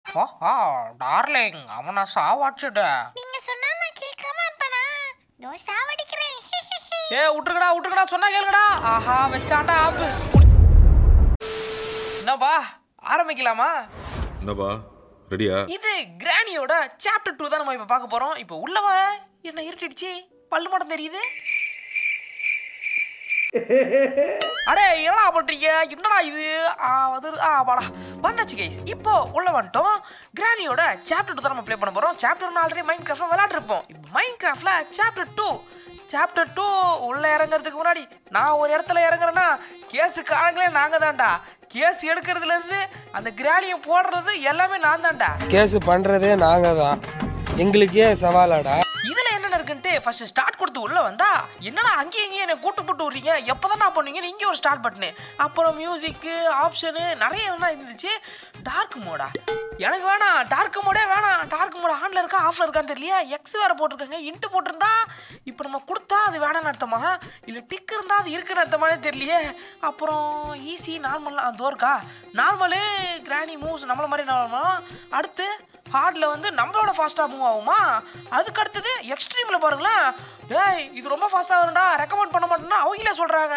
ஓஹோ டார்லிங் அவனை சாவாச்சுட நீங்க சொன்னா நான் கேட்காம இருப்பேனா தோ சாவடிக்கிறேன் ஏ விட்டுருக்கடா விட்டுருக்கடா சொன்னா கேளுங்கடா ஆஹா வச்சாண்டா ஆப்பு என்னப்பா ஆரம்பிக்கலாமா என்னப்பா ரெடியா இது கிராணியோட சாப்டர் டூ தான் நம்ம இப்போ பார்க்க போறோம் இப்போ உள்ளவ என்ன இருட்டிடுச்சு பல்லு மட்டும் தெரியுது அடே என்னடா பண்றீங்க என்னடா இது ஆ அது ஆ வாடா வந்தாச்சு கைஸ் இப்போ உள்ள வந்துட்டோம் கிராணியோட சாப்டர் டூ தான் நம்ம ப்ளே பண்ண போறோம் சாப்டர் ஆல்ரெடி மைண்ட் கிராஃப்ட்ல விளையாண்டுருப்போம் இப்போ மைண்ட் கிராஃப்ட்ல சாப்டர் டூ சாப்டர் டூ உள்ள இறங்குறதுக்கு முன்னாடி நான் ஒரு இடத்துல இறங்குறேன்னா கேஸுக்காரங்களே நாங்க தான்டா கேஸ் எடுக்கிறதுல இருந்து அந்த கிராணியை போடுறது எல்லாமே நான் தான்டா கேஸ் பண்றதே நாங்க தான் எங்களுக்கே சவாலாடா இதுல என்ன இருக்குன்ட்டு ஃபர்ஸ்ட் ஸ்டார்ட் கொடுத்து உள்ள வந்தா என்னடா அங்கேயும் இங்கேயும் என்ன கூட்டு போட்டு விட்றீங்க எப்போதான் நான் பண்ணீங்கன்னு இங்கே ஒரு ஸ்டார்ட் பட்டனு அப்புறம் மியூசிக்கு ஆப்ஷனு நிறைய என்ன இருந்துச்சு டார்க் மோடா எனக்கு வேணாம் டார்க் மோடே வேணாம் டார்க் மோட் ஆன்ல இருக்கா ஆஃப்ல இருக்கான்னு தெரியல எக்ஸ் வேற போட்டிருக்காங்க இன்ட்டு போட்டிருந்தா இப்போ நம்ம கொடுத்தா அது வேணாம்னு அர்த்தமா இல்லை டிக் இருந்தால் அது இருக்குன்னு அர்த்தமானே தெரியலையே அப்புறம் ஈஸி நார்மல் அதோ இருக்கா நார்மலு கிராணி மூவ்ஸ் நம்மள மாதிரி நார்மலும் அடுத்து ஹார்டில் வந்து நம்மளோட ஃபாஸ்ட்டாக மூவ் ஆகுமா அதுக்கு அடுத்தது எக்ஸ்ட்ரீமில் பாருங்களேன் டேய் இது ரொம்ப ஃபாஸ்ட்டாக வரும்டா ரெக்கமெண்ட் பண்ண மாட்டேன்னா அவங்களே சொல்கிறாங்க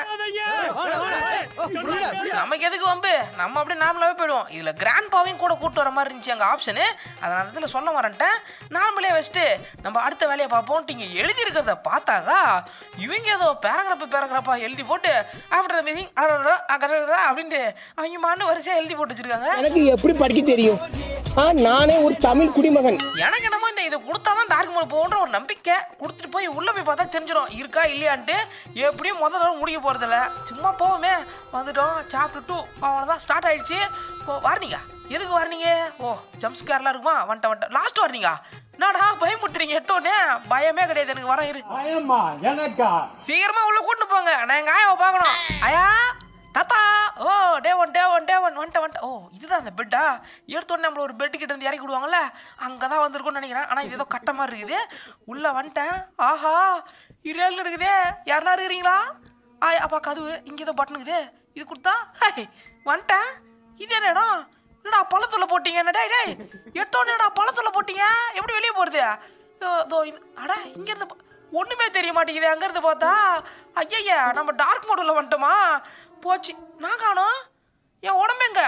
நமக்கு எதுக்கு வம்பு நம்ம அப்படியே நார்மலாகவே போயிடுவோம் இதில் கிராண்ட் பாவையும் கூட கூட்டு வர மாதிரி இருந்துச்சு அங்கே ஆப்ஷனு அதை நான் இதில் சொல்ல வரேன்ட்டேன் நார்மலே வச்சுட்டு நம்ம அடுத்த வேலையை பார்ப்போம் நீங்கள் எழுதியிருக்கிறத பார்த்தாக்கா இவங்க ஏதோ பேராகிராஃப் பேராகிராஃபாக எழுதி போட்டு ஆஃப்டர் த மீட்டிங் அப்படின்ட்டு அவங்க மாண்டு வரிசையாக எழுதி போட்டு வச்சிருக்காங்க எனக்கு எப்படி படிக்க தெரியும் ஆ நானே ஒரு தமிழ் குடிமகன் எனக்கு என்னமோ இந்த இதை கொடுத்தா தான் டார்க் மோட் போகுன்ற ஒரு நம்பிக்கை கொடுத்துட்டு போய் உள்ளே போய் பார்த்தா தெரிஞ்சிடும் இருக்கா இல்லையான்ட்டு எப்படியும் முதல் தடவை முடிக்க போகிறதில்ல சும்மா போவோமே வந்துட்டோம் சாப்டர் டூ அவ்வளோதான் ஸ்டார்ட் ஆயிடுச்சு ஓ வார்னிங்க எதுக்கு வார்னிங்க ஓ ஜம்ப் ஸ்கேர்லாம் இருக்குமா வந்துட்ட வந்துட்ட லாஸ்ட் வார்னிங்கா என்னடா பயமுட்டுறீங்க எடுத்தோடனே பயமே கிடையாது எனக்கு வரேன் இரு சீக்கிரமா உள்ள கூட்டு போங்க நான் எங்க ஆயாவை பார்க்கணும் ஆயா தாத்தா ஓ day one day one day one வந்துட்ட வந்துட்ட ஓ இதுதான் அந்த பெட்டா எடுத்தோடனே நம்மள ஒரு பெட்டு கிட்ட இருந்து இறக்கி விடுவாங்கல்ல அங்கே தான் வந்திருக்கும்னு நினைக்கிறேன் ஆனால் இது ஏதோ கட்ட மாதிரி இருக்குது உள்ளே வந்துட்டேன் ஆஹா இரேல்னு இருக்குதே யாருனா இருக்கிறீங்களா ஆய் அப்பா கதவு இங்கே ஏதோ பட்டன் இருக்குது இது கொடுத்தா ஹை வந்துட்டேன் இது என்ன இடம் என்னடா பழத்துல போட்டீங்க என்ன டேய் டேய் எடுத்தோடனே என்னடா பழத்துல போட்டீங்க எப்படி வெளியே போகிறது இதோ இது அட இங்கேருந்து பா- ஒண்ணுமே தெரிய மாட்டேங்குது அங்கேருந்து பார்த்தா ஐயய்யா நம்ம டார்க் மோடில் வந்துட்டோமா போச்சு நான் காணோம் என் உடம்பெங்க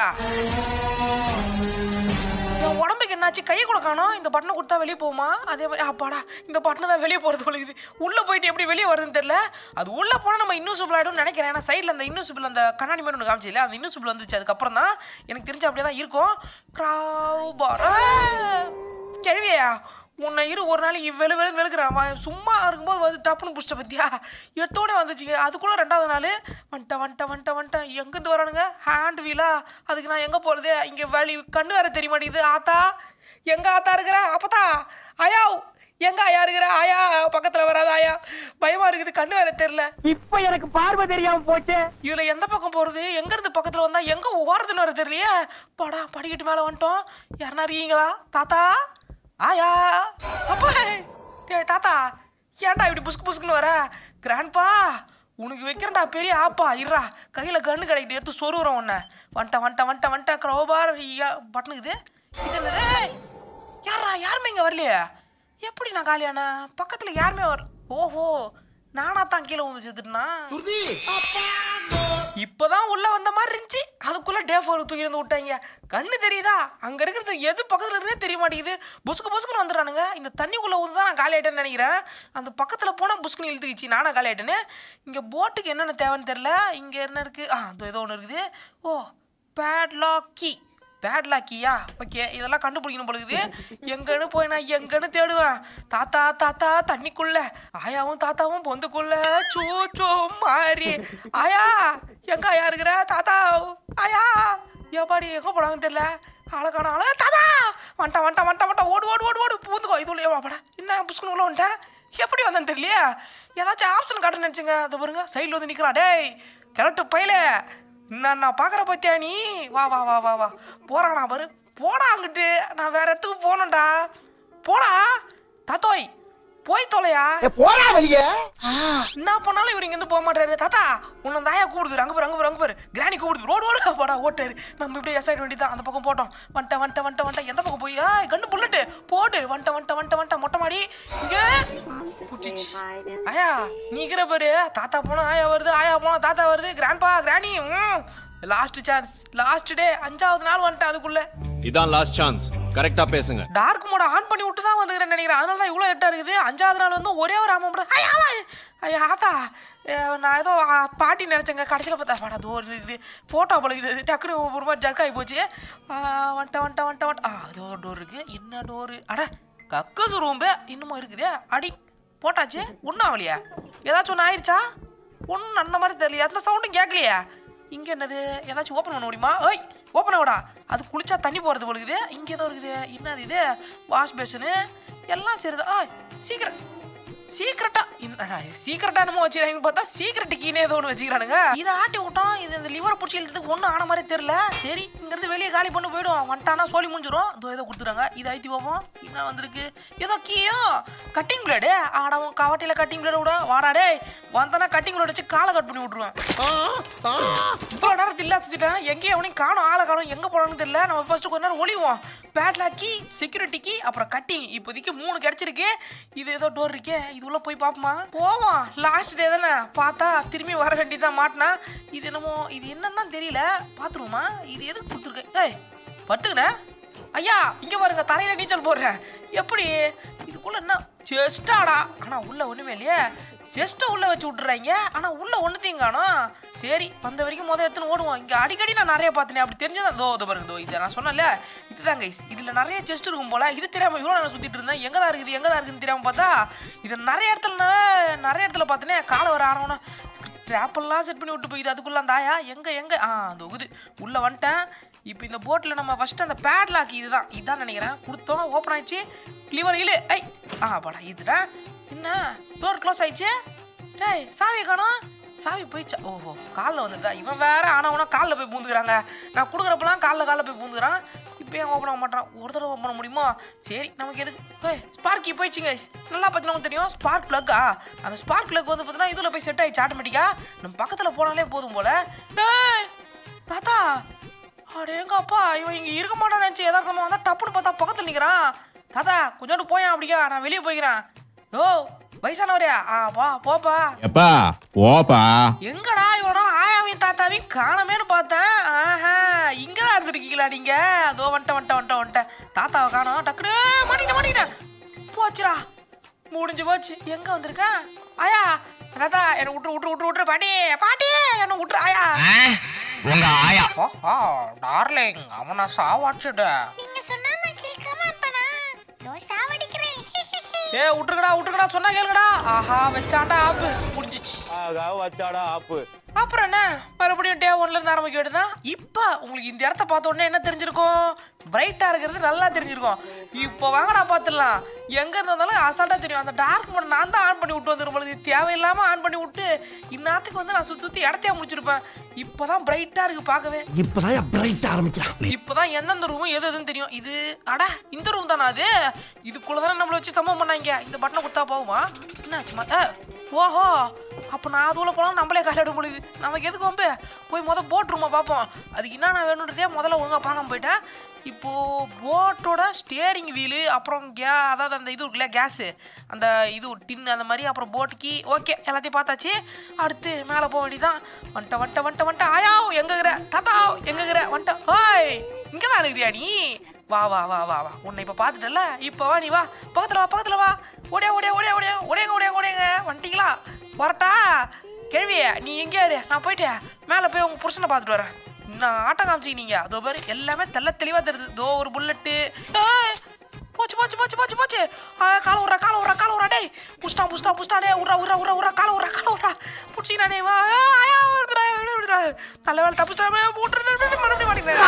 என் உடம்புக்கு என்னாச்சு கையை கூட காணோம் இந்த பட்டனை கொடுத்தா வெளியே போகுமா அதே மாதிரி அப்பாடா இந்த பட்டனை தான் வெளியே போகிறது போலுக்குது உள்ளே போயிட்டு எப்படி வெளியே வருதுன்னு தெரியல அது உள்ளே போனால் நம்ம இன்னுசிபிள் ஆகிடும்னு நினைக்கிறேன் ஏன்னா சைடில் அந்த இன்னுசிபிள் அந்த கண்ணாடி மாதிரி ஒன்று காமிச்சில அந்த இன்னுசிபிள் வந்துச்சு அதுக்கப்புறம் தான் எனக்கு தெரிஞ்சு அப்படியே தான் இருக்கும் க்ராவ் பார் கேள்வியா உன்னை இரு ஒரு நாளைக்கு வெளு வெளு வெளுக்கிறான் அவன் சும்மா இருக்கும்போது வந்து டப்புன்னு புஷ்ட பத்தியா எடுத்தோடனே வந்துச்சுங்க அதுக்குள்ள ரெண்டாவது நாள் வந்துட்டேன் வந்துட்டேன் வந்துட்டேன் வந்துட்டேன் எங்கேருந்து வரானுங்க ஹேண்ட் வீலா அதுக்கு நான் எங்கே போகிறது இங்கே வழி கண்ணு வேற தெரிய மாட்டேங்குது ஆத்தா எங்கே ஆத்தா இருக்கிற அப்பதா ஆயா எங்க ஆயா இருக்கிற ஆயா பக்கத்தில் வராத ஆயா பயமா இருக்குது கண்ணு வேற தெரியல இப்ப எனக்கு பார்வை தெரியாம போச்சு இதுல எந்த பக்கம் போறது எங்க இருந்து பக்கத்துல வந்தா எங்க ஓரத்துன்னு வர தெரியலையே படா படிக்கட்டு மேல வந்துட்டோம் யாருன்னா இருக்கீங்களா தாத்தா ஆயா அப்பா டேய் தாத்தா ஏன்டா இப்படி புஸ்கு புஸ்குன்னு வர கிராண்ட்பா உனக்கு வைக்கிறேன்டா பெரிய ஆப்பா இருடா கையில கண்ணு கிடைக்கிட்டு எடுத்து சொருகிறோம் உன்னை வந்துட்டேன் வந்துட்டேன் வந்துட்டேன் வந்துட்டேன் க்ரோபார் பட்டனுக்குது இது என்னது யாரா யாருமே இங்க வரலையே எப்படி நான் காலியான பக்கத்துல யாருமே வர ஓஹோ நானா தான் கீழே வந்து செத்துட்டேனா இப்பதான் உள்ள வந்த மாதிரி இருந்துச்சு அதுக்குள்ள டே ஃபோர் தூக்கி வந்து விட்டாங்க கண்ணு தெரியுதா அங்க இருக்கிறது எது பக்கத்துல இருந்தே தெரிய மாட்டேங்குது புஸ்கு புஸ்குன்னு வந்துடுறானுங்க இந்த தண்ணிக்குள்ள ஊது தான் நான் காலி ஆயிட்டேன்னு நினைக்கிறேன் அந்த பக்கத்துல போனா புஸ்குன்னு இழுத்துக்கிச்சு நானா காலி ஆயிட்டேன்னு இங்க போட்டுக்கு என்னென்ன தேவைன்னு தெரியல இங்க என்ன இருக்கு ஆ இதோ ஏதோ ஒன்று இருக்குது ஓ பேட்லாக் கீ பேட்லாக் கீயா ஓகே இதெல்லாம் கண்டுபிடிக்கணும் பொழுது எங்கன்னு போய் நான் எங்கன்னு தேடுவேன் தாத்தா தாத்தா தண்ணிக்குள்ள ஆயாவும் தாத்தாவும் பொந்துக்குள்ள சூ சூ மாறி ஆயா எங்க ஆயா இருக்கிற தாத்தா ஆயா எப்பாடி எங்க போனாங்கன்னு தெரியல ஆளக்கான ஆள தாத்தா வந்துட்டா வந்துட்டா வந்துட்டா வந்துட்டா ஓடு ஓடு ஓடு ஓடு பூந்துக்கோ இது உள்ள வாப்படா என்ன புஷ்கன் உள்ள வந்துட்டேன் எப்படி வந்தேன்னு தெரியலையே ஏதாச்சும் ஆப்ஷன் காட்டுன்னு நினச்சிங்க அதை பாருங்க சைடில் வந்து நிற்கிறான் டேய் கிழட்டு பையலே நான் நான் பார்க்குற பத்தியா நீ வா வா வா வா வா போறானா பாரு போடா அங்கிட்டு நான் வேற இடத்துக்கு போகணும்டா போடா தாத்தோய் போய் தொலையா போடா வெளிய என்ன பண்ணாலும் இவர் இங்கேருந்து போக மாட்டாரு தாத்தா உன்னை அந்த ஆயா கூப்பிடுது அங்கே பாரு அங்கே பாரு அங்கே பாரு கிராணி கூப்பிடுது ரோடு ரோடு போடா ஓட்டாரு நம்ம இப்படியே எஸ் ஆகிட வேண்டியதான் அந்த பக்கம் போட்டோம் வந்துட்டேன் வந்துட்டேன் வந்துட்டேன் வந்துட்டேன் எந்த பக்கம் ஏய் கண்ணு புல்லட்டு போடு வந்துட்ட வந்துட்ட வந்துட்ட வந்துட்ட மொட்டை மாடி இங்க புடிச்சிச்சு ஆயா நீக்கிற பாரு தாத்தா போனா ஆயா வருது ஆயா போனா தாத்தா வருது கிராண்ட்பா கிராணி லாஸ்ட் சான்ஸ் லாஸ்ட் டே அஞ்சாவது நாள் வந்துட்டேன் அதுக்குள்ள இதான் லாஸ்ட் சான்ஸ் கரெக்டா பேசுங்க டார்க் மோட ஆன் பண்ணி விட்டு தான் வந்துக்கிறேன் நினைக்கிறேன் அதனால தான் இவ்வளோ எட்டா இருக்குது அஞ்சாவது நாள் வந்து ஒரே ஒரு ஆமாம் மட்டும் ஐயா ஆமா ஐயா ஆத்தா அஹ் நான் ஏதோ ஆ, பாட்டி நினச்சேங்க கடைசியில் பார்த்தா பாடா அது ஒரு இது ஃபோட்டோ பழகுது டக்குனு ஒரு மாதிரி ஜர்க் ஆகி போச்சு ஆ, வந்துட்டேன் வந்துட்டேன் வந்துட்டேன் வந்துட்டேன் ஆ அது ஒரு டோர் இருக்குது என்ன டோரு அட கக்கசு ரூம்பு இன்னமும் இருக்குதே அடி போட்டாச்சு ஒன்றும் ஆகலையா ஏதாச்சும் ஒன்று ஆயிடுச்சா ஒன்றும் அந்த மாதிரி தெரியலையா எந்த சவுண்டும் கேட்கலையா இங்கே என்னது ஏதாச்சும் ஓப்பன் பண்ண முடியுமா ஓய் ஓப்பன் ஆகடா அது குளிச்சா தண்ணி போகிறது போலுக்குது இங்கே ஏதோ இருக்குது என்னது இது வாஷ் பேஷனு எல்லாம் சரிதான் ஆ சீக்கிரம் சீக்கிரட்டா என்னடா சீக்கிரட்டா என்னமோ வச்சுக்கிறாங்கன்னு பார்த்தா சீக்கிரட் கீனே ஏதோ ஒன்று வச்சுக்கிறானுங்க இதை ஆட்டி விட்டோம் இது இந்த லிவரை பிடிச்சி இழுத்ததுக்கு ஒன்றும் ஆன மாதிரி தெரியல சரி இங்கேருந்து வெளியே காலி பண்ணி போயிடும் வந்துட்டானா சோலி முடிஞ்சிடும் இதோ ஏதோ கொடுத்துறாங்க இதை ஐத்தி பார்ப்போம் என்ன வந்திருக்கு ஏதோ கீயோ கட்டிங் பிளேடு ஆடவும் காவட்டியில் கட்டிங் பிளேடு விட வாடா டேய் வந்தானா கட்டிங் பிளேட் வச்சு காலை கட் பண்ணி விட்ருவேன் இப்போ நேரத்தில் இல்லா சுற்றிட்டேன் எங்கேயும் அவனையும் காணும் ஆளை காணும் எங்கே போனான்னு தெரியல நம்ம ஃபர்ஸ்ட் கொஞ்ச நேரம் ஒளிவோம் பேட்லாக்கி செக்யூரிட்டிக்கு அப்புறம் கட்டிங் இப்போதைக்கு மூணு கிடச்சிருக்கு இது ஏதோ டோர் இருக்கே இது உள்ள போய் பார்ப்போமா போவோம் லாஸ்ட் டே தானே பார்த்தா திரும்பி வர வேண்டியதான் மாட்டினா இது என்னமோ இது என்னன்னு தான் தெரியல பார்த்துருவோமா இது எதுக்கு கொடுத்துருக்கேன் ஏய் பட்டுங்கண்ணே ஐயா இங்கே பாருங்க தரையில் நீச்சல் போடுறேன் எப்படி இதுக்குள்ள என்ன செஸ்டாடா ஆனால் உள்ள ஒன்றுமே இல்லையே ஜஸ்ட்டை உள்ளே வச்சு விட்டுறாங்க ஆனால் உள்ள ஒன்றுத்தையும் காணோம் சரி வந்த வரைக்கும் முதல் எடுத்துன்னு ஓடுவோம் இங்கே அடிக்கடி நான் நிறைய பார்த்தேனே அப்படி தெரிஞ்சதான் தோ இது பாருங்க தோ இதை நான் சொன்னேன்ல இதுதான் கைஸ் இதில் நிறைய செஸ்ட் இருக்கும் போல இது தெரியாமல் இவ்வளோ நான் சுற்றிட்டு இருந்தேன் எங்கே தான் இருக்குது எங்கே தான் இருக்குதுன்னு தெரியாமல் பார்த்தா இது நிறைய இடத்துல நான் நிறைய இடத்துல பார்த்தேனே காலை வர ஆனவன ட்ராப்பெல்லாம் செட் பண்ணி விட்டு போயிது அதுக்குள்ள அந்த ஆயா எங்கே எங்கே ஆ அந்த உகுது உள்ளே வந்துட்டேன் இப்போ இந்த போட்டில் நம்ம ஃபஸ்ட்டு அந்த பேட்லாக் இதுதான் இதுதான் நினைக்கிறேன் கொடுத்தோம் ஓப்பன் ஆயிடுச்சு லிவர் இழு ஐ ஆ பாடா இதுடா என்ன டோர் க்ளோஸ் ஆயிடுச்சு டேய் சாவி காணோம் சாவி போயிடுச்சா ஓஹோ காலில் வந்துதா இவன் வேற ஆனவனா காலில் போய் பூந்துக்கிறாங்க நான் கொடுக்குறப்பெல்லாம் காலில் காலில் போய் பூந்துக்கிறான் இப்போ ஏன் ஓப்பன் ஆக மாட்டான் ஒரு தடவை ஓப்பன் பண்ண முடியுமா சரி நமக்கு எதுக்கு ஏய் ஸ்பார்க்கி போயிடுச்சுங்க நல்லா பார்த்தீங்கன்னா தெரியும் ஸ்பார்க் ப்ளக்கா அந்த ஸ்பார்க் ப்ளக் வந்து பார்த்தீங்கன்னா இதில் போய் செட் ஆயிடுச்சு ஆட்டோமேட்டிக்காக நம்ம பக்கத்தில் போனாலே போதும் போல ஏய் தாத்தா அடே எங்க அப்பா இவன் இங்கே இருக்க மாட்டான்னு நினச்சி எதார்த்தமாக வந்தால் டப்புன்னு பார்த்தா பக்கத்தில் நிற்கிறான் தாத்தா கொஞ்சோண்டு போயேன் அப்படிக்கா நான் வெளியே போய்க்கிறேன் யோ வயசானவரே ஆ பா போப்பா எப்பா ஓப்பா எங்கடா இவ்வளோ நாள் ஆயாவையும் தாத்தாவையும் காணமேன்னு பார்த்தேன் ஆஹா இங்கே தான் இருந்திருக்கீங்களா நீங்கள் அதோ வந்துட்டேன் வந்துட்டேன் வந்துட்டேன் வந்துட்டேன் தாத்தாவை காணோம் டக்குனு மாட்டிட்டேன் மாட்டிட்டேன் போச்சுடா முடிஞ்சு போச்சு எங்கே வந்திருக்கேன் ஆயா தாத்தா என்னை விட்டுரு விட்டுரு விட்டுரு விட்டுரு பாட்டி பாட்டி என்னை விட்டுரு ஆயா உங்க ஆயா ஓ டார்லிங் அவனை சாவாச்சுட நீங்க சொன்னா நான் கேட்காம இருப்பேனா இதோ சாவடிக்கிறேன் ஏ விட்டுருக்கடா விட்டுருக்கடா சொன்னா கேளுங்கடா ஆஹா வச்சாண்டா ஆப்பு முடிஞ்சிச்சு ஆகா வச்சாடா ஆப்பு அப்புறம் என்ன மறுபடியும் டே ஒன்ல இருந்து ஆரம்பிக்க வேண்டியதான் இப்போ உங்களுக்கு இந்த இடத்த பார்த்த உடனே என்ன தெரிஞ்சிருக்கும் பிரைட்டா இருக்கிறது நல்லா தெரிஞ்சிருக்கும் இப்போ வாங்கடா பார்த்துடலாம் எங்க இருந்தாலும் அசால்ட்டா தெரியும் அந்த டார்க் மோட் நான் தான் ஆன் பண்ணி விட்டு வந்துடும் பொழுது தேவையில்லாம ஆன் பண்ணி விட்டு இந்நேரத்துக்கு வந்து நான் சுத்தி சுத்தி இடத்தையே முடிச்சிருப்பேன் இப்போதான் பிரைட்டா இருக்கு பார்க்கவே இப்பதான் பிரைட் ஆரம்பிக்கிறான் இப்போதான் எந்தெந்த ரூமும் எது எதுன்னு தெரியும் இது அட இந்த ரூம் தானே அது இதுக்குள்ள தானே நம்மளை வச்சு சம்பவம் பண்ணாங்க இந்த பட்டனை கொடுத்தா போகுமா என்னாச்சுமா ஏ ஓஹோ அப்போ நான் அதுக்குள்ள போனால் நம்மளே காலிட முடியுது நமக்கு எதுக்கு வம்பு போய் முதல் போட் ரூமை பார்ப்போம் அதுக்கு என்னென்ன வேணுன்றதே முதல்ல ஒழுங்காக பார்க்காம போயிட்டேன் இப்போது போட்டோட ஸ்டியரிங் வீலு அப்புறம் கே அதாவது அந்த இது இருக்குல்ல கேஸு அந்த இது டின் அந்த மாதிரி அப்புறம் போட்டுக்கு ஓகே எல்லாத்தையும் பார்த்தாச்சு அடுத்து மேலே போக வேண்டியதான் வந்துட்ட வந்துட்ட வந்துட்ட வந்துட்ட ஆயா எங்ககிற தாத்தா எங்ககிற வந்துட்ட ஓய் இங்கே தான் இருக்கிறியா நீ வா வா வா வா வா உன்னை இப்போ பார்த்துட்டல இப்போ வா நீ வா பக்கத்தில் வா பக்கத்தில் வா ஓடியா ஓடியா ஓடியா ஓடியா ஓடியாங்க ஓடியாங்க ஓடியாங்க வந்துட்டீங்களா வரட்டா கேள்வியே நீ எங்கே இரு நான் போயிட்டேன் மேலே போய் உங்கள் புருஷனை பார்த்துட்டு வரேன் நான் ஆட்டம் காமிச்சிக்கினீங்க அதோ பேர் எல்லாமே தெல்ல தெளிவாக தெரியுது இதோ ஒரு புல்லட்டு ஏய், போச்சு போச்சு போச்சு போச்சு போச்சு ஆ, கால விட்றா கால விட்றா கால விட்றா டேய் புஷ்டா புஷ்டா புஷ்டா டே உட்றா உட்றா உட்றா உட்றா கால விட்றா கால விட்றா புடிச்சிக்கினானே வா ஆ, ஆயா, விடுடா, விடுடா, விடுடா. நல்ல வேலை தப்பிச்சிட்டா போட்டு மறுபடியும்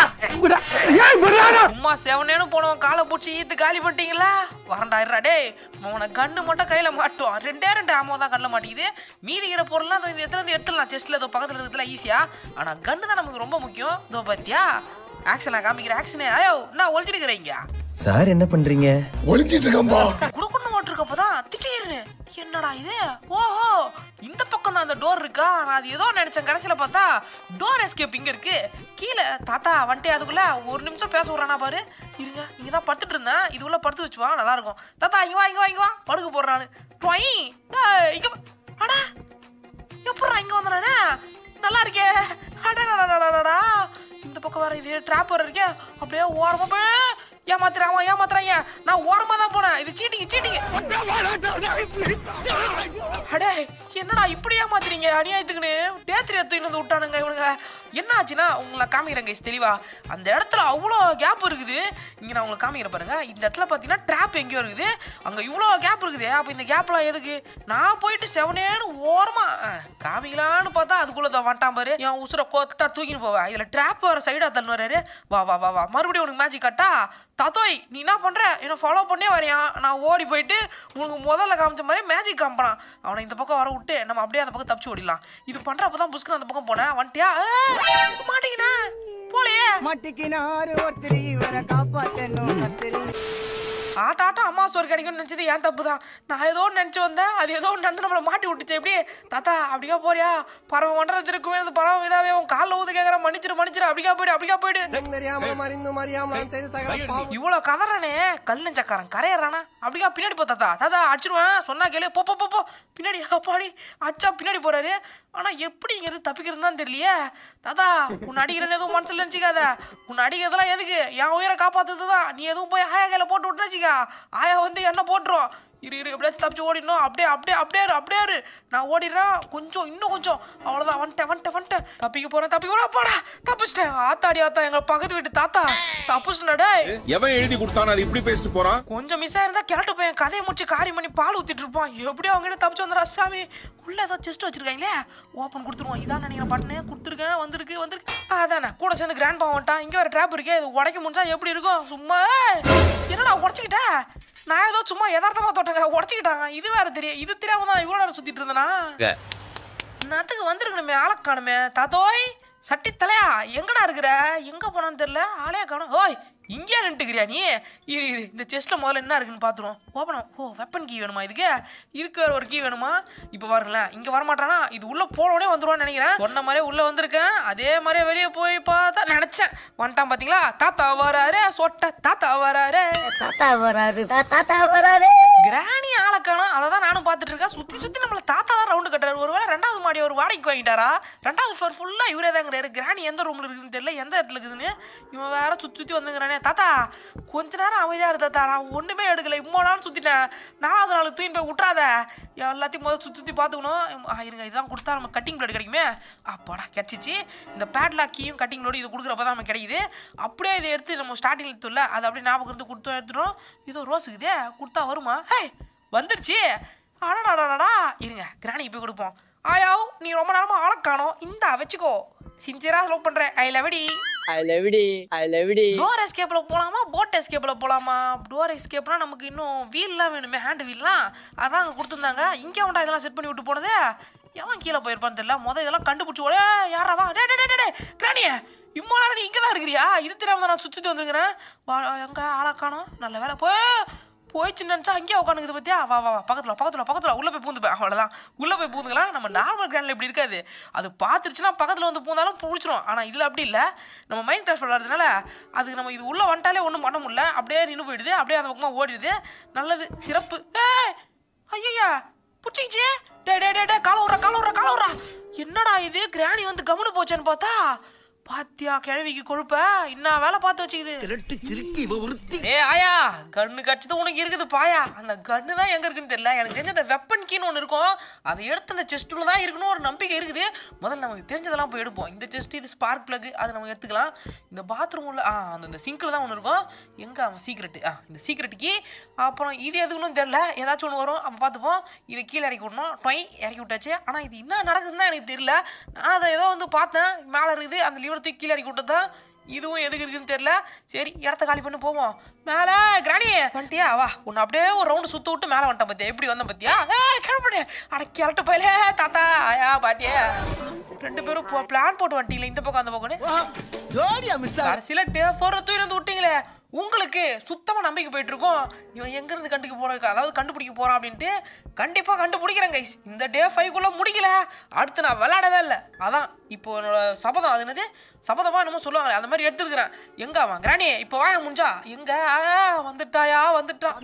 மாட்டேங்கிறேன் சும்மா செவனேன்னு போனவன் காலை பூச்சி ஈத்து காலி பண்ணிட்டீங்களா வரண்டா இருடா டேய் அவனை கண்ணு மட்டும் கையில் மாட்டோம் ரெண்டே ரெண்டு ஆமோ தான் கண்ணில் மாட்டேங்குது மீதிக்கிற பொருள்லாம் இதோ இந்த எத்தனை இருந்து எடுத்துடலாம் செஸ்ட்டில் இதோ பக்கத்தில் இருக்கிறதுல ஈஸியாக ஆனால் கன்று தான் நமக்கு ரொம்ப முக்கியம் இதோ பார்த்தியா ஆக்ஷன் நான் காமிக்கிறேன் ஆக்ஷனே ஐயோ என்ன ஒழிச்சிருக்கிறீங்க சார் என்ன பண்றீங்க ஒளிஞ்சிட்டு இருக்கம்பா குடுக்குன்னு ஓட்டிருக்கப்போ தான் திடீர்னு என்னடா இது ஓஹோ இந்த பக்கம் தான் அந்த டோர் இருக்கா நான் அது ஏதோ நினைச்சேன் கடைசியில் பார்த்தா டோர் எஸ்கேப் இங்க இருக்கு கீழே தாத்தா வந்துட்டு அதுக்குள்ள ஒரு நிமிஷம் பேச விட்றானா பாரு இருங்க இங்க தான் படுத்துட்டு இருந்தேன் இது உள்ள படுத்து வச்சுவா நல்லா இருக்கும் தாத்தா இங்க வா இங்க வா இங்க வா படுக்க போடுறானு டொய் ஏய், இங்க வா. அடா எப்படா இங்க வந்தானே நல்லா இருக்கே அடடடடடடா இந்த பக்கம் வர இது ட்ராப் வர இருக்கே அப்படியே ஓரமா போய் ஏமாத்துறான் ஏமாத்துறாங்க நான் ஓரமா தான் போனேன் இது சீட்டிங்க சீட்டிங்க அடே என்னடா இப்படி ஏமாத்துறீங்க அநியாயத்துக்குன்னு டேத்திரி எடுத்து வந்து விட்டானுங்க இவனுங்க என்ன ஆச்சுன்னா உங்களை காமிக்கிறேன் கைஸ் தெளிவா அந்த இடத்துல அவ்வளோ கேப் இருக்குது இங்கே நான் உங்களுக்கு காமிக்கிறேன் பாருங்க இந்த இடத்துல பார்த்தீங்கன்னா ட்ராப் எங்கேயோ இருக்குது அங்கே இவ்வளோ கேப் இருக்குது அப்போ இந்த கேப்லாம் எதுக்கு நான் போயிட்டு செவனேன்னு ஓரமா அஹ், காமிக்கலான்னு பார்த்தா அதுக்குள்ளே தான் வந்துட்டான் பாரு என் உசுரை கொத்தா தூக்கின்னு போவேன் இதில் ட்ராப் வர சைடாக தள்ளுவாரு வா வா வா வா மறுபடியும் உனக்கு மேஜிக் கட்டா தத்தோய் நீ என்ன பண்ணுற என்ன ஃபாலோ பண்ணே வரையான் நான் ஓடி போயிட்டு உனக்கு முதல்ல காமிச்ச மாதிரி மேஜிக் காமிப்பான் அவனை இந்த பக்கம் வர விட்டு நம்ம அப்படியே அந்த பக்கம் தப்பிச்சு ஓடிடலாம் இது பண்ணுறப்ப தான் புஷ்கர் அந்த பக்கம் போனேன் வந்துட்டியா ஏய், மாட்டிக்கினா போலையே மாட்டிக்கினாரு ஒருத்தர் இவரை காப்பாத்தணும் கத்திரி ஆட்ட ஆட்டம் அம்மா சோறு கிடைக்கும்னு நினச்சது ஏன் தப்பு தான் நான் ஏதோ ஒன்று நினச்சி வந்தேன் அது ஏதோ ஒன்று நடந்து நம்மளை மாட்டி விட்டுச்சு எப்படி தாத்தா அப்படிக்கா போறியா பறவை மண்டலத்து இருக்குமே இந்த பறவை இதாவே உன் காலில் ஊது கேட்குற மன்னிச்சிரு மன்னிச்சிரு அப்படிக்கா போயிடு அப்படிக்கா போயிடு தெரியாமலும் அறிந்தும் அறியாமலும் செய்த சகல பாவம் இவ்வளோ கதறானே கல்லஞ்சக்காரன் கரையறானா அப்படிக்கா பின்னாடி போ தாத்தா தாத்தா அடிச்சிருவேன் சொன்னா கேளு போ போ போ போ பின்னாடி அப்பாடி அடிச்சா பின்னாடி போறாரு ஆனா எப்படி இங்க இருந்து தப்பிக்கிறது தான் தெரியலையே தாத்தா உன்னை அடிக்கிறேன்னு எதுவும் மனசுல நினச்சிக்காத உன்னை அடிக்கிறதெல்லாம் எதுக்கு என் உயிரை காப்பாத்துறது தான் நீ எதுவும் போய் ஆயா கையில போட்டு விட்டு வச்சுக்கா ஆயா வந்து என்ன போட்டுரும் இரு இரு எப்படியாச்சும் தப்பிச்சு ஓடிடணும் அப்படியே அப்படியே அப்படியே இரு, அப்படியே இரு நான் ஓடிடுறேன் கொஞ்சம் இன்னும் கொஞ்சம் அவ்வளோதான் வந்துட்டேன் வந்துட்டேன் வந்துட்டேன் தப்பிக்க போறேன் தப்பிக்க போறேன் அப்பாடா தப்பிச்சிட்டேன் ஆத்தாடி ஆத்தா எங்க பக்கத்து வீட்டு தாத்தா தப்பிச்சுடா டேய் எவன் எழுதி கொடுத்தானோ அது இப்படி பேசிட்டு போறான் கொஞ்சம் மிஸ் ஆயிருந்தா கிளட்டு பையன் கதையை முடிச்சு காரியம் பண்ணி பால் ஊத்திட்டு இருப்பான் எப்படியோ அவங்க தப்பிச்சு வந்துடுறா சாமி உள்ள ஏதோ செஸ்ட் வச்சிருக்காங்களே ஓப்பன் கொடுத்துருவோம் இதான் நினைக்கிறேன் பட்டனு கொடுத்துருக்கேன் வந்திருக்கு வந்திருக்கு அதானே கூட சேர்ந்து கிராண்ட் பா வந்துட்டான் இங்கே ஒரு ட்ராப் இருக்கே இது உடைக்க முடிஞ்சா எப்படி இருக்கும் சும்மா ஏய், என்னடா உடச்சிக்கிட்ட நான் ஏதோ சும்மா யதார்த்தமா தொட்டங்க உடச்சிக்கிட்டாங்க இது வேற தெரியும் இது தெரியாம தான் இவ்வளோ நேரம் சுத்திட்டு இருந்தேனா நேரத்துக்கு வந்திருக்கணுமே ஆளை காணுமே தாத்தோய் சட்டி தலையா எங்கடா இருக்கிற எங்க போனான்னு தெரியல ஆளையா காணும் ஓய் இங்கே நின்றுக்கிறியா நீ இரு இரு இந்த செஸ்ட்டில் முதல்ல என்ன இருக்குன்னு பார்த்துருவோம் ஓப்பனம் ஓ வெப்பன் கீ வேணுமா இதுக்கு இதுக்கு வேற ஒரு கீ வேணுமா இப்போ பாருங்களேன் இங்கே வரமாட்டானா இது உள்ளே போனோடனே வந்துருவான்னு நினைக்கிறேன் சொன்ன மாதிரியே உள்ளே வந்திருக்கேன் அதே மாதிரியே வெளியே போய் பார்த்தா நினச்சேன் வந்துட்டான் பார்த்தீங்களா தாத்தா வராரு சொட்ட தாத்தா வராரு தாத்தா வராரு தாத்தா வராரு கிராணி ஆளை காணோம் அதை தான் நானும் பார்த்துட்டு இருக்கேன் சுற்றி சுற்றி நம்மள தாத்தா தான் ரவுண்டு கட்டுறாரு ஒருவேளை ரெண்டாவது மாடி ஒரு வாடகைக்கு வாங்கிட்டாரா ரெண்டாவது ஃப்ளோர் ஃபுல்லாக இவரே தாங்கிறாரு கிராணி எந்த ரூமில் இருக்குதுன்னு தெரியல எந்த இடத்துல இருக்குதுன்னு இவன் வேற சுற்றி சுற்றி வந்துங்கிறானே தாத்தா கொஞ்ச நேரம் அமைதியாக இரு தாத்தா நான் ஒன்றுமே எடுக்கல இம்மோ நேரம் சுற்றிட்டேன் நாலாவது நாள் தூயின் போய் விட்றாத எல்லாத்தையும் முதல்ல சுற்றி சுற்றி பார்த்துக்கணும் ஆ, இருங்க இதுதான் கொடுத்தா நம்ம கட்டிங் பிளேட் கிடைக்குமே அப்பாடா கிடச்சிச்சு இந்த பேட்லாக் கீயும் கட்டிங் பிளேட் இது கொடுக்குறப்ப தான் நமக்கு கிடைக்குது அப்படியே இதை எடுத்து நம்ம ஸ்டார்டிங் எடுத்துல அதை அப்படியே ஞாபகம் இருந்து கொடுத்து எடுத்துட்டோம் இதோ ரோஸ் இருக்குதே கொடுத்தா வருமா ஹே வந்துருச்சு அடடாடாடா இருங்க கிராணிக்கு போய் கொடுப்போம் ஆயாவ் நீ ரொம்ப நேரமா ஆளை காணோம் இந்தா வச்சுக்கோ சின்சியரா லவ் பண்றேன் ஐ லவ் டி ஐ லவ் டி ஐ லவ் டி டோர் எஸ்கேப்ல போலாமா போட் எஸ்கேப்ல போலாமா டோர் எஸ்கேப்னா நமக்கு இன்னும் வீல்லாம் வேணுமே ஹேண்ட் வீல்லாம் அதான் அங்கே கொடுத்துருந்தாங்க இங்கே வேண்டா இதெல்லாம் செட் பண்ணி விட்டு போனது எவன் கீழே போயிருப்பான்னு தெரியல முத இதெல்லாம் கண்டுபிடிச்சி ஓடே யாராவா டே டே டே டே கிராணிய இம்மா நேரம் நீ இங்கே தான் இருக்கிறியா இது தெரியாம தான் நான் சுற்றிட்டு வந்துருக்கிறேன் வா எங்க ஆளா காணோம் நல்ல வேலை போய் போயிடுச்சு நினச்சா அங்கேயே உட்காந்துக்குது பார்த்தியா வா வா வா பக்கத்தில் பக்கத்தில் பக்கத்தில் உள்ளே போய் பூந்துப்பேன் அவ்வளோதான் உள்ளே போய் பூந்துக்கலாம் நம்ம நார்மல் கிராண்டில் இப்படி இருக்காது அது பார்த்துருச்சுன்னா பக்கத்தில் வந்து பூந்தாலும் பிடிச்சிரும் ஆனால் இதில் அப்படி இல்லை நம்ம மைண்ட் கிராஃப்ட் விளாட்றதுனால அதுக்கு நம்ம இது உள்ளே வந்துட்டாலே ஒன்றும் பண்ண முடியல அப்படியே நின்று போயிடுது அப்படியே அந்த பக்கமாக ஓடிடுது நல்லது சிறப்பு ஏய் ஐயா புச்சிக்கிச்சு டே டே டே டே கால விட்றா கால விட்றா கால விட்றா என்னடா இது கிராணி வந்து கம்முனு போச்சேன்னு பார்த்தா பாத்தியா கிழவிக்கு கொழுப்ப இன்னும் வேலை பார்த்து வச்சுக்குது ஏ ஆயா கண்ணு கடிச்சது உனக்கு இருக்குது பாயா அந்த கண்ணு தான் எங்க இருக்குன்னு தெரியல எனக்கு தெரிஞ்ச அந்த வெப்பன் கீன்னு ஒன்று இருக்கும் அதை எடுத்து அந்த செஸ்ட்டுல தான் இருக்கணும் ஒரு நம்பிக்கை இருக்குது முதல்ல நமக்கு தெரிஞ்சதெல்லாம் போய் எடுப்போம் இந்த செஸ்ட் இது ஸ்பார்க் பிளக் அது நம்ம எடுத்துக்கலாம் இந்த பாத்ரூம் உள்ள ஆ அந்த இந்த சிங்கில் தான் ஒன்று இருக்கும் எங்க அவன் சீக்ரெட் ஆ இந்த சீக்ரெட்டுக்கு அப்புறம் இது எதுக்குன்னு தெரியல ஏதாச்சும் ஒன்று வரும் அப்போ பார்த்துப்போம் இதை கீழே இறக்கி விடணும் டொய் இறக்கி விட்டாச்சு ஆனால் இது என்ன நடக்குதுன்னு தான் எனக்கு தெரியல நான் அதை ஏதோ வந்து பார்த்தேன் மேலே இருக்குது அந்த லீவரை தூக்கி கீழே இறக்கி விட்டது தான் இதுவும் எதுக்கு இருக்குன்னு தெரியல சரி இடத்த காலி பண்ணி போவோம் மேலே கிராணி வந்துட்டியா வா உன்னை அப்படியே ஒரு ரவுண்டு சுத்த விட்டு மேலே வந்துட்டேன் பார்த்தியா எப்படி வந்தேன் பார்த்தியா ஏ கிளம்பு அட கிளட்டு போயிலே தாத்தா ஆயா பாட்டியா ரெண்டு பேரும் பிளான் போட்டு வந்துட்டீங்களே இந்த பக்கம் அந்த பக்கம்னு ஜோடியா மிஸ் கடைசியில் டே ஃபோர் தூக்கி வந்து விட்டீங்களே உங்களுக்கு சுத்தமாக நம்பிக்கை போயிட்டு இருக்கோம் இவன் எங்கேருந்து கண்டுக்க போற அதாவது கண்டுபிடிக்க போகிறான் அப்படின்ட்டு கண்டிப்பாக கண்டுபிடிக்கிறேன் கைஸ் இந்த டே ஃபைவ்க்குள்ளே முடிக்கல அடுத்து நான் விளையாடவே இல்லை அதான் இப்போ என்னோட சபதம் அது என்னது சபதமாக என்னமோ சொல்லுவாங்களே அந்த மாதிரி எடுத்துருக்கிறேன் எங்க அவன் கிராணி இப்போ வாங்க முடிஞ்சா எங்க ஆ, வந்துட்டாயா வந்துட்டான்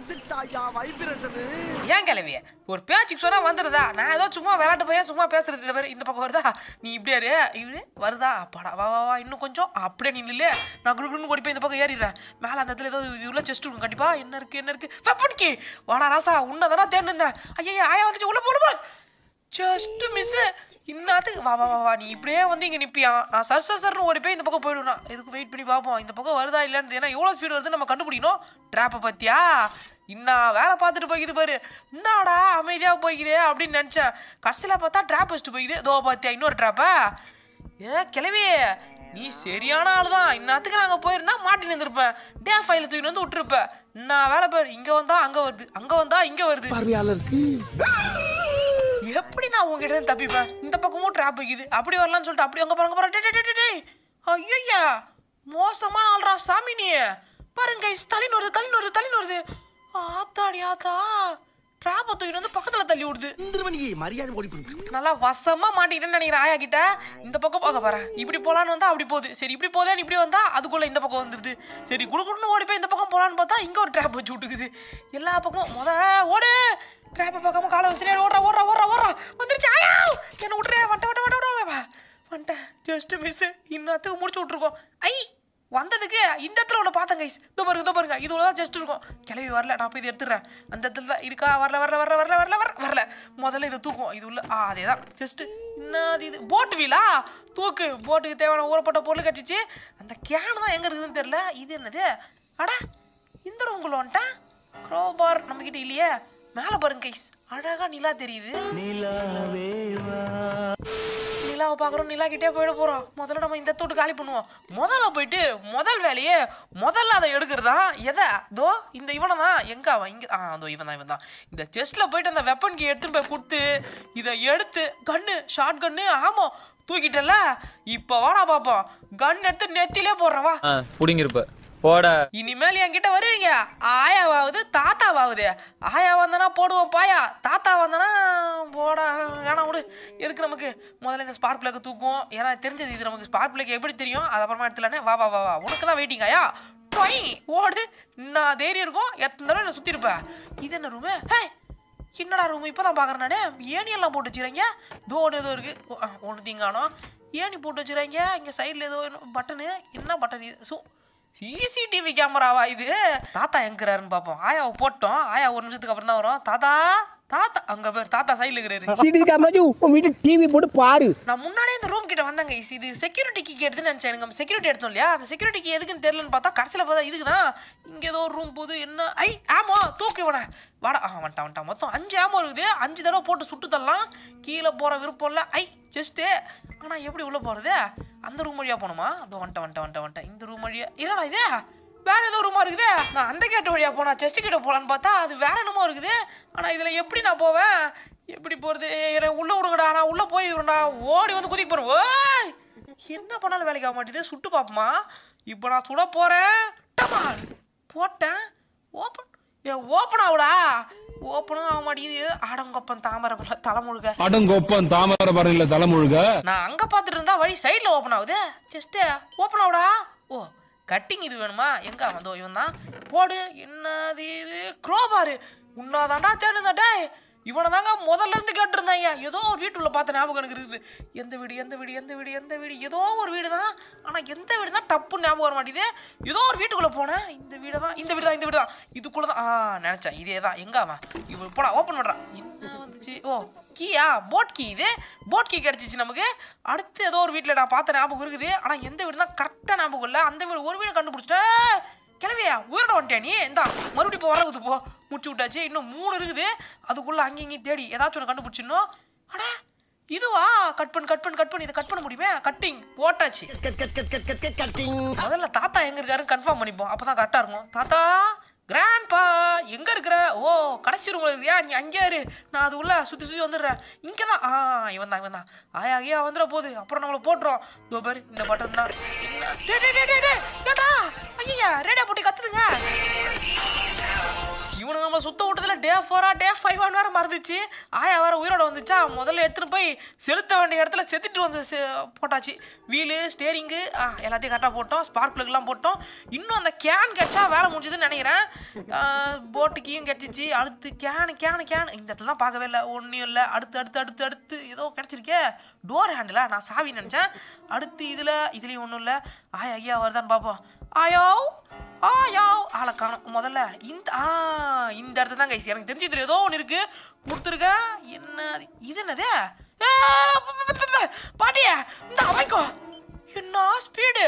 ஏன் கிளவி ஒரு பேச்சுக்கு சொன்னா வந்துடுதா நான் ஏதோ சும்மா விளையாட்டு பையன் சும்மா பேசுறது இந்த மாதிரி இந்த பக்கம் வருதா நீ இப்படியே இரு இது வருதா அப்பாடா வா வா வா இன்னும் கொஞ்சம் அப்படியே நீ நில்லு நான் குடுக்குன்னு ஓடி போய் இந்த பக்கம் ஏறிடுறேன் மேலே அந்த இடத்துல ஏதோ இது உள்ள செஸ்ட் இருக்கும் கண்டிப்பா என்ன இருக்கு என்ன இருக்கு வெப்பன்கி வாடா ராசா உன்னதானா தேடிருந்தேன் ஐயா ஆயா வந்துச்சு உள்ள போடுமா ஜஸ்ட் மிஸ் இன்னாத்துக்கு வா வா வா வா நீ இப்படியே வந்து இங்கே நிற்பியா நான் சர் சர் சர்னு ஓடி போய் இந்த பக்கம் போயிடுவேன் இதுக்கு வெயிட் பண்ணி பார்ப்போம் இந்த பக்கம் வருதா இல்லைன்னு ஏன்னா எவ்வளோ ஸ்பீடு வருது நம்ம கண்டுபிடிக்கணும் ட்ராப்பை பற்றியா இன்னா வேலை பார்த்துட்டு போய்க்குது பாரு என்னடா அமைதியாக போய்க்குதே அப்படின்னு நினச்சேன் கடைசியில் பார்த்தா ட்ராப் வச்சுட்டு போய்க்குது தோ பார்த்தியா இன்னொரு ட்ராப்பா ஏ கிளவி நீ சரியான ஆள் தான் இந்நேரத்துக்கு நாங்கள் போயிருந்தா மாட்டி நின்றுருப்பேன் டே ஃபைல தூக்கி வந்து விட்டுருப்பேன் நான் வேலை பேர் இங்கே வந்தா அங்கே வருது அங்கே வந்தா இங்கே வருது பார்வையாளருக்கு எப்படி நான் உங்ககிட்ட இருந்து தப்பிப்பேன் இந்த பக்கமும் ட்ராப் வைக்குது அப்படி வரலாம்னு சொல்லிட்டு அப்படி அங்கே பாருங்க பாருங்க டேய், டேய், டேய், டேய். ஐயையா மோசமான ஆள்ரா சாமி நீ பாருங்க guys, தள்ளின்னு வருது தள்ளின்னு வருது தள்ளின்னு வருது ஆத்தாடி ஆத்தா ட்ராப்பை தூக்கிட்டு வந்து பக்கத்தில் தள்ளி விடுது மரியாதை ஓடி போயிருக்கு நல்லா வசமா மாட்டிக்கிட்டேன்னு நினைக்கிறேன் ஆயா கிட்ட இந்த பக்கம் பார்க்க பாரு இப்படி போலான்னு வந்தா அப்படி போகுது சரி இப்படி போதேன்னு இப்படி வந்தா அதுக்குள்ள இந்த பக்கம் வந்துருது சரி குடு குடுன்னு ஓடி போய் இந்த பக்கம் போலான்னு பார்த்தா இங்க ஒரு ட்ராப் வச்சு விட்டுக்குது எல்லா பக்கமும் முத ஓடு ட்ராப்பை பார்க்காம காலை வச்சு ஓடுறா ஓடுறா ஓடுறா ஓடுறா வந்துருச்சு ஆயா என்ன விட்டுறே வண்ட வண்ட வண்ட வண்ட வந்துட்டேன் ஜஸ்ட் மிஸ் இன்னத்துக்கு முடிச்சு விட்ருக்கோம் ஐ வந்ததுக்கு இந்த இடத்துல ஒன்று பார்த்தேன் கைஸ் இதோ பாருங்க இதோ பாருங்க இது தான் ஜஸ்ட் இருக்கும் கிளவி வரல நான் போய் இதை எடுத்துடுறேன் அந்த இடத்துல தான் இருக்கா வரல வரல வரல வரல வரல வரல வரல முதல்ல இதை தூக்கும் இது உள்ள ஆ அதே தான் ஜஸ்ட் என்னது இது போட்டு வீலா தூக்கு போட்டுக்கு தேவையான ஊறப்பட்ட பொருள் கட்டிச்சு அந்த கேனு தான் எங்கே இருக்குதுன்னு தெரியல இது என்னது அட இந்த ரூம்குள்ள வந்துட்டேன் க்ரோபார் நம்மக்கிட்ட இல்லையே மேலே பாருங்க கைஸ் அழகா நிலா தெரியுது நிலாவை பார்க்குறோம் நிலா கிட்டே போயிட போகிறோம் முதல்ல நம்ம இந்த தொட்டு காலி பண்ணுவோம் முதல்ல போயிட்டு முதல் வேலையே முதல்ல அதை எடுக்கிறதா எதை தோ இந்த இவனை தான் எங்கே அவன் இங்கே ஆ அதோ இவன் தான் இவன் தான் இந்த செஸ்ட்டில் போயிட்டு அந்த வெப்பன் கீ எடுத்துட்டு போய் கொடுத்து இதை எடுத்து கன்னு ஷார்ட் கன்னு ஆமாம் தூக்கிட்டல இப்போ வாடா பார்ப்போம் கன் எடுத்து நெத்திலே போடுறேன் வா புடிங்கிருப்ப போட இனிமேல் என்கிட்ட வருவீங்க ஆயாவாகுது தாத்தாவாகுது ஆயா வந்தனா போடுவோம் பாயா தாத்தா வந்தனா போடா வேணாம் விடு எதுக்கு நமக்கு முதல்ல இந்த ஸ்பார்க் பிளக்கு தூக்கும் ஏன்னா தெரிஞ்சது இது நமக்கு ஸ்பார்க் பிளக் எப்படி தெரியும் அது அப்புறமா எடுத்துலானே வா வா வா வா உனக்கு தான் வெயிட்டிங் ஆயா டொய் ஓடுது நான் தைரியம் இருக்கும் எத்தனை தடவை என்ன சுற்றி இருப்பேன் இது என்ன ரூமு ஹே என்னடா ரூம் இப்போ தான் பார்க்குறேன் நானே ஏணியெல்லாம் போட்டு வச்சுறாங்க தோடு ஏதோ இருக்குது ஒன்று தீங்கானோ ஏணி போட்டு வச்சுறாங்க இங்கே சைடில் ஏதோ பட்டனு என்ன பட்டன் இது ஸோ சிசிடிவி கேமராவா இது தாத்தா எங்கிறாருன்னு பார்ப்போம் ஆயாவை போட்டோம் ஆயா ஒரு நிமிஷத்துக்கு அப்புறம் தான் வரும் தாத்தா தாத்தா அங்கே பேர் தாத்தா சைடில் இருக்கிறாரு சிடி காமராஜு உன் வீட்டு டிவி போட்டு பாரு நான் முன்னாடியே இந்த ரூம் கிட்ட வந்தாங்க இஸ் இது செக்யூரிட்டி கீ எடுத்துன்னு நினச்சேன் எனக்கு செக்யூரிட்டி எடுத்தோம் இல்லையா அந்த செக்யூரிட்டி கீ எதுக்குன்னு தெரியலன்னு பார்த்தா கடைசியில் பார்த்தா இதுக்கு தான் இங்கே ஏதோ ஒரு ரூம் போகுது என்ன ஐ ஆமா தூக்கு இவனை வாடா ஆ வந்துட்டான் வந்துட்டான் மொத்தம் அஞ்சு ஆமோ இருக்குது அஞ்சு தடவை போட்டு சுட்டு தரலாம் கீழே போகிற விருப்பம் இல்லை ஐ ஜஸ்ட்டு ஆனால் எப்படி உள்ளே போகிறது அந்த ரூம் வழியாக போகணுமா அதோ வந்துட்டேன் வந்துட்டேன் வந்துட்டேன் வந்துட்டேன் இந்த ரூம் வழியாக இல்லைடா இது வேற ஏதோ ரூமா இருக்குதே நான் அந்த கேட்டு வழியாக போனா செஸ்ட் கிட்ட போகலான்னு பார்த்தா அது வேற என்னமோ இருக்குது ஆனால் இதில் எப்படி நான் போவேன் எப்படி போகிறது என்னை உள்ளே விடுங்கடா நான் உள்ளே போயிடுறேன்டா ஓடி வந்து குதிக்க போகிறேன் ஓய் என்ன பண்ணாலும் வேலைக்கு ஆக மாட்டேது சுட்டு பார்ப்போமா இப்போ நான் சுட போகிறேன் டமால் போட்டேன் ஓப்பன் ஏ ஓப்பன் ஆகுடா ஓப்பனும் ஆக மாட்டேங்குது ஆடங்கொப்பன் தாமரை பழ தலைமுழுக அடங்கொப்பம் தாமரபரணில தலைமுழுக நான் அங்கே பார்த்துட்டு இருந்தா வழி சைடில் ஓப்பன் ஆகுது ஜஸ்ட்டு ஓப்பன் ஆகுடா ஓ கட்டிங் இது வேணுமா எங்க வந்தோ இவன் தான் போடு என்னது இது க்ரோபாரு உன்னாதாண்டா தேடுதா டேய் இவனை தாங்க முதல்ல இருந்து கேட்டிருந்தாங்க ஏதோ ஒரு வீட்டுள்ள பார்த்த ஞாபகம் எனக்கு இருக்குது எந்த வீடு எந்த வீடு எந்த வீடு எந்த வீடு ஏதோ ஒரு வீடு தான் ஆனால் எந்த வீடு தான் டப்புன்னு ஞாபகம் வர மாட்டேங்குது ஏதோ ஒரு வீட்டுக்குள்ளே போனேன் இந்த வீடு தான் இந்த வீடு தான் இந்த வீடு தான் இதுக்குள்ளே தான் ஆ நினச்சேன் இதே தான் எங்க அவன் இவன் போடா ஓப்பன் பண்ணுறான் என்ன வந்துச்சு ஓ கீயா போட் கீ இது போட் கீ கிடச்சிச்சு நமக்கு அடுத்து ஏதோ ஒரு வீட்டில் நான் பார்த்த ஞாபகம் இருக்குது ஆனால் எந்த வீடு தான் கரெக்டாக ஞாபகம் இல்லை அந்த வீடு ஒரு வீடு கண்டுபிடிச்சிட்டேன் கிளவியா உயிரோட வந்துட்டியா நீ இந்தா மறுபடியும் இப்போ வரகுது போ முடிச்சு விட்டாச்சு இன்னும் மூணு இருக்குது அதுக்குள்ளே அங்கேயும் இங்கேயும் தேடி ஏதாச்சும் ஒன்று கண்டுபிடிச்சிடணும் அட இதுவா கட் பண்ணு கட் பண்ணு கட் பண்ணி இதை கட் பண்ண முடியுமே கட்டிங் போட்டாச்சு முதல்ல தாத்தா எங்க இருக்காருன்னு கன்ஃபார்ம் பண்ணிப்போம் அப்பதான் கரெக்டா இருக்கும் தாத்தா கிராண்ட்பா எங்கே இருக்கிற ஓ கடைசி ரூமில் இருக்கிறியா நீ அங்கேயே இரு நான் அது உள்ள சுற்றி சுற்றி வந்துடுறேன் இங்கே தான் ஆ இவன் தான் இவன் தான் ஆயா ஐயா வந்துட போகுது அப்புறம் நம்மளை போட்டுரும் இதோ பாரு இந்த பட்டன் தான் என்ன? டேய், டேய், டேய், டேய், டேய், ஏன்டா ஐயா ரேடியோ போட்டு கத்துதுங்க இவனுங்க நம்ம சுத்த விட்டதுல டே ஃபோரா டே ஃபைவ் வேற மறந்துச்சு ஆயா வேற உயிரோட வந்துச்சா முதல்ல எடுத்துன்னு போய் செலுத்த வேண்டிய இடத்துல செத்துட்டு வந்து செ- போட்டாச்சு வீலு ஸ்டேரிங்கு எல்லாத்தையும் கரெக்டாக போட்டோம் ஸ்பார்க் ப்ளக்லாம் போட்டோம் இன்னும் அந்த கேன் கிடச்சா வேலை முடிஞ்சதுன்னு நினைக்கிறேன் போட்டு கீயும் கிடச்சிச்சு அடுத்து கேனு கேனு கேன் இந்த இடத்துல தான் பார்க்கவே இல்லை ஒன்றும் இல்லை அடுத்து அடுத்து அடுத்து அடுத்து ஏதோ கிடச்சிருக்கே டோர் ஹேண்டிலா நான் சாவி நினச்சேன் அடுத்து இதில் இதுலேயும் ஒன்றும் இல்லை ஆயா ஐயா வருதான்னு பார்ப்போம் ஆயோ ஆயா ஆளை காணும் முதல்ல இந்த ஆ இந்த இடத்துல தான் கைஸ் எனக்கு தெரிஞ்சு இதில் ஏதோ ஒன்று இருக்கு கொடுத்துருக்கேன் என்ன அது? இது என்னது ஏ, ப- ப- ப- ப- பாட்டியா இந்த அமைக்கோ என்ன ஸ்பீடு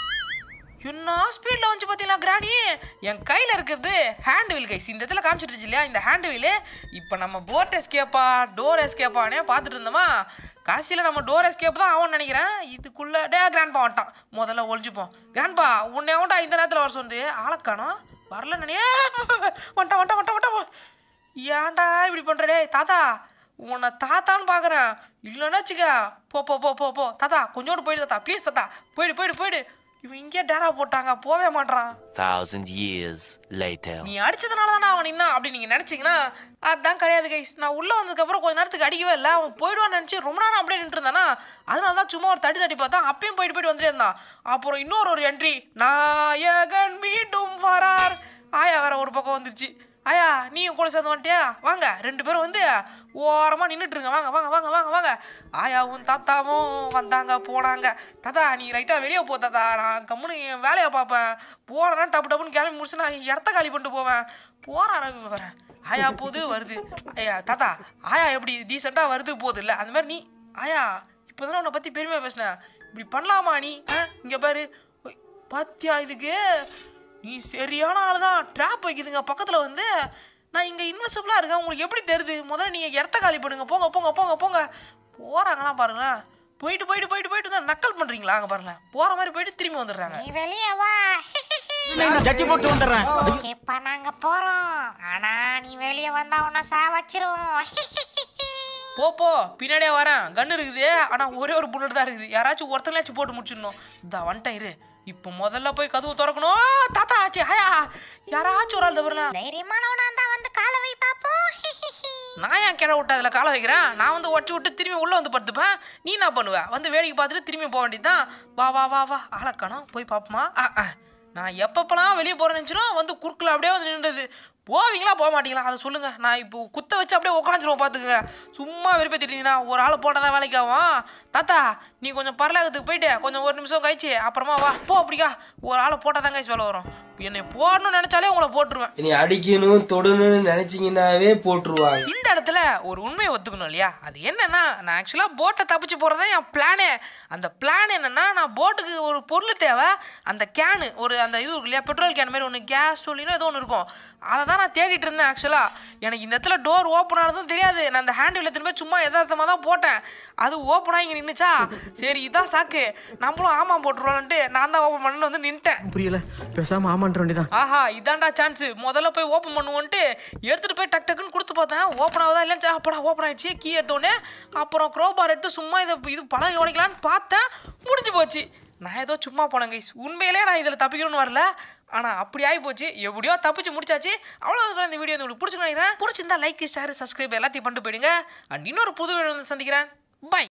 என்ன ஸ்பீடில் வந்து பார்த்தீங்களா கிராணி என் கையில் இருக்கிறது ஹேண்ட் வீல் கைஸ் இந்த இடத்துல காமிச்சிட்டு இருந்துச்சு இல்லையா இந்த ஹேண்ட் வீலு இப்போ நம்ம போட் எஸ்கேப்பா டோர் எஸ்கேப்பானே பார்த்துட்டு இருந்தோமா கடைசியில் நம்ம டோர் எஸ்கேப் தான் ஆகும்னு நினைக்கிறேன் இதுக்குள்ளே டே கிராண்ட்பா வந்துட்டான் முதல்ல ஒழிஞ்சுப்போம் கிராண்ட்பா உன்னை அவன்டா இந்த நேரத்தில் வர சொன்னது ஆளக்கானோ வரல நினையே வந்துட்டான் வந்துட்டான் வந்துட்டான் வந்துட்டான் ஏன்டா இப்படி பண்ணுற டேய் தாத்தா உன்னை தாத்தான்னு பார்க்குறேன் இல்லைன்னா வச்சுக்க போ போ போ போ போ தாத்தா கொஞ்சோண்டு போயிடு தாத்தா ப்ளீஸ் தாத்தா போயிடு போயிடு போயிடு இவன் இங்கே டேரா போட்டாங்க போவே மாட்றான் Thousand years later. நீ அடிச்சதுனால தானே அவன் நின்னா அப்படி நீங்கள் நினச்சிங்கன்னா அதான் கிடையாது கைஸ் நான் உள்ளே வந்ததுக்கப்புறம் கொஞ்ச நேரத்துக்கு அடிக்கவே இல்லை அவன் போயிடுவான்னு நினச்சி ரொம்ப நேரம் அப்படியே நின்று இருந்தானா அதனால தான் சும்மா ஒரு தட்டி தட்டி பார்த்தா அப்பயும் போயிட்டு போயிட்டு வந்துட்டே இருந்தான் அப்புறம் இன்னொரு ஒரு என்ட்ரி நாயகன் மீண்டும் வரார் ஆயா வேற ஒரு பக்கம் வந்துருச்சு ஆயா நீயும் கூட சேர்ந்து வந்துட்டியா வாங்க ரெண்டு பேரும் வந்து ஓரமாக நின்றுட்டுருங்க வாங்க வாங்க வாங்க வாங்க வாங்க ஆயாவும் தாத்தாவும் வந்தாங்க போனாங்க தாத்தா நீ ரைட்டாக வெளியே போ தாத்தா நான் கம்முனு என் வேலையை பார்ப்பேன் போனேன்னா டப்பு டப்புன்னு கிளம்பி முடிச்சு நான் இடத்த காலி பண்ணிட்டு போவேன் போகிறேன் வரேன் ஆயா போகுது வருது ஐயா தாத்தா ஆயா எப்படி டீசெண்டாக வருது போகுது இல்லை அந்த மாதிரி நீ ஆயா இப்போ தானே உன்னை பற்றி பெருமையாக பேசினேன் இப்படி பண்ணலாமா நீ ஆ இங்கே பாரு ஒய், பாத்தியா இதுக்கு நீ சரியான ஆள் தான் ட்ராப் வைக்குதுங்க பக்கத்தில் வந்து நான் இங்கே இன்வெஸ்டபுளாக இருக்கேன் உங்களுக்கு எப்படி தெரியுது முதல்ல நீங்கள் இடத்த காலி பண்ணுங்க போங்க போங்க போங்க போங்க போகிறாங்களாம் பாருங்களேன் போயிட்டு போயிட்டு போயிட்டு போயிட்டு தான் நக்கல் பண்ணுறீங்களா அங்கே பாருங்களேன் போகிற மாதிரி போயிட்டு திரும்பி வந்துடுறாங்க நீ வெளியே வா ஜட்டி போட்டு வந்துடுறேன் இப்ப நாங்க போறோம் ஆனா நீ வெளியே வந்தா உன்னை சாவச்சிருவோம் போ போ பின்னாடியே வரேன் கன் இருக்குது ஆனால் ஒரே ஒரு புல்லட் தான் இருக்குது யாராச்சும் ஒருத்தங்களாச்சும் போட்டு முடிச்சிடணும் இந்த வந்துட்டேன் இரு இப்போ முதல்ல போய் கதவு திறக்கணும் தாத்தா ஆச்சு ஹயா யாராச்சும் ஒரு ஆள் தவறலாம் தைரியமானவனா இருந்தா வந்து காலை வை பாப்போம் நான் ஏன் கிட விட்டு அதில் காலை வைக்கிறேன் நான் வந்து ஒட்டி விட்டு திரும்பி உள்ளே வந்து படுத்துப்பேன் நீ என்ன பண்ணுவ வந்து வேடிக்கை பார்த்துட்டு திரும்பி போக வேண்டியதுதான் வா வா வா வா ஆளக்கானோம் போய் பார்ப்போமா ஆ ஆ நான் எப்பப்பெல்லாம் வெளியே போகிறேன்னு நினச்சினோம் வந்து குறுக்கில் அப்படியே வந்து நின்றுது போவீங்களா போக மாட்டீங்களா அதை சொல்லுங்கள் நான் இப்போ குத்த வச்சு அப்படியே உட்காந்துருவோம் பார்த்துக்குங்க சும்மா விருப்பத்திட்டீங்கன்னா ஒரு ஆள் போட்டால் தான் வேலைக்கு ஆகும் தாத்தா நீ கொஞ்சம் பரலாகத்துக்கு போயிட்டு கொஞ்சம் ஒரு நிமிஷம் கழிச்சு அப்புறமா வா போ அப்படிக்கா ஒரு ஆளை போட்டால் தான் கழிச்சு வேலை வரும் என்னை போடணும்னு நினச்சாலே உங்களை போட்டுருவேன் இனி அடிக்கணும் தொடணும்னு நினைச்சீங்கன்னாவே போட்டுருவாங்க இந்த இடத்துல ஒரு உண்மையை ஒத்துக்கணும் இல்லையா அது என்னன்னா நான் ஆக்சுவலாக போட்டை தப்பிச்சு போகிறதே என் பிளானே அந்த பிளான் என்னன்னா நான் போட்டுக்கு ஒரு பொருள் தேவை அந்த கேனு ஒரு அந்த இது இருக்கு இல்லையா பெட்ரோல் கேன் மாதிரி ஒன்று கேஸ் சொல்லினோ ஏதோ ஒன்று இருக்கும் அதை தான் நான் தேடிட்டு இருந்தேன் ஆக்சுவலாக எனக்கு இந்த இடத்துல டோர் ஓப்பன் ஆனதும் தெரியாது நான் அந்த ஹேண்டில் திரும்ப சும்மா யதார்த்தமாக தான் போட்டேன் அது ஓப்பன் ஆகி நின்றுச்சா சரி இதான் சாக்கு நம்மளும் ஆமாம் போட்டுருவான்ட்டு நான் தான் ஓப்பன் பண்ணு வந்து நின்ட்டேன் புரியல பேசாம ஆமான்ற வேண்டியதான் ஆஹா இதான்டா சான்ஸ் முதல்ல போய் ஓப்பன் பண்ணுவோன்ட்டு எடுத்துட்டு போய் டக் டக்குன்னு கொடுத்து பார்த்தேன் ஓப்பன் ஆகுதா இல்லைன்னு அப்படா ஓப்பன் ஆயிடுச்சு கீ எடுத்தோடனே அப்புறம் க்ரோபார் எடுத்து சும்மா இதை இது பழகி உடைக்கலான்னு பார்த்தேன் முடிஞ்சு போச்சு நான் ஏதோ சும்மா போனேன் கைஸ் உண்மையிலே நான் இதில் தப்பிக்கணும்னு வரல ஆனால் அப்படி ஆகி போச்சு எப்படியோ தப்பிச்சு முடிச்சாச்சு அவ்வளோ இந்த வீடியோ உங்களுக்கு பிடிச்சிருக்கேன் நினைக்கிறேன் பிடிச்சிருந்தா லைக் ஷேர் சப்ஸ்கிரைப் எல்லாத்தையும் பண்ணிட்டு போயிடுங்க அண்ட் இன்னொரு புது வீடியோ வந்து சந்திக்கிறேன் பை